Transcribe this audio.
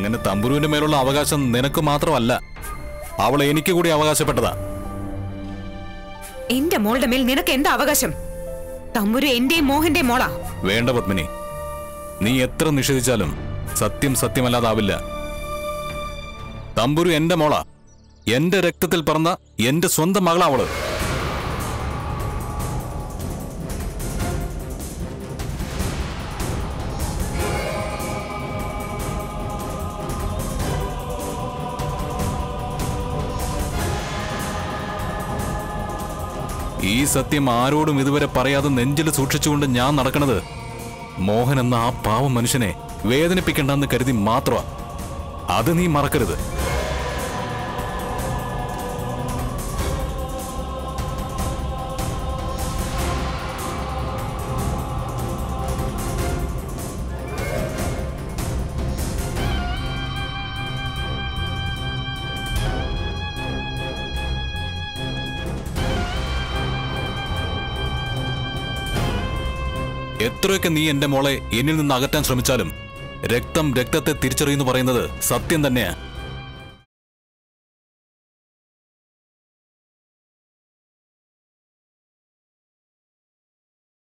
അങ്ങനെ തമ്പുരുവിന്റെ മേലുള്ള അവകാശം നിനക്ക് മാത്രമല്ല അവൾ എനിക്ക് കൂടി അവകാശപ്പെട്ടതാ എന്റെ മോളുടെ മേൽ നിനക്ക് എന്താ അവകാശം തമ്പുരു എന്റെയും മോഹന്റെയും മോളാ വേണ്ട പത്മിനി നീ എത്ര നിഷേധിച്ചാലും സത്യം സത്യമല്ലാതാവില്ല തമ്പുരു എന്റെ മോളാ എന്റെ രക്തത്തിൽ പറന്ന എന്റെ സ്വന്തം മകളാ അവള് ഈ സത്യം ആരോടും ഇതുവരെ പറയാതെ നെഞ്ചിൽ സൂക്ഷിച്ചുകൊണ്ട് ഞാൻ നടക്കണത് മോഹൻ എന്ന ആ പാവ മനുഷ്യനെ വേദനിപ്പിക്കണ്ടെന്ന് കരുതി മാത്രമാ അത് നീ മറക്കരുത് എത്രയൊക്കെ നീ എന്റെ മോളെ എന്നിൽ നിന്ന് അകറ്റാൻ ശ്രമിച്ചാലും രക്തം രക്തത്തെ തിരിച്ചറിയുന്നു പറയുന്നത് സത്യം തന്നെയാ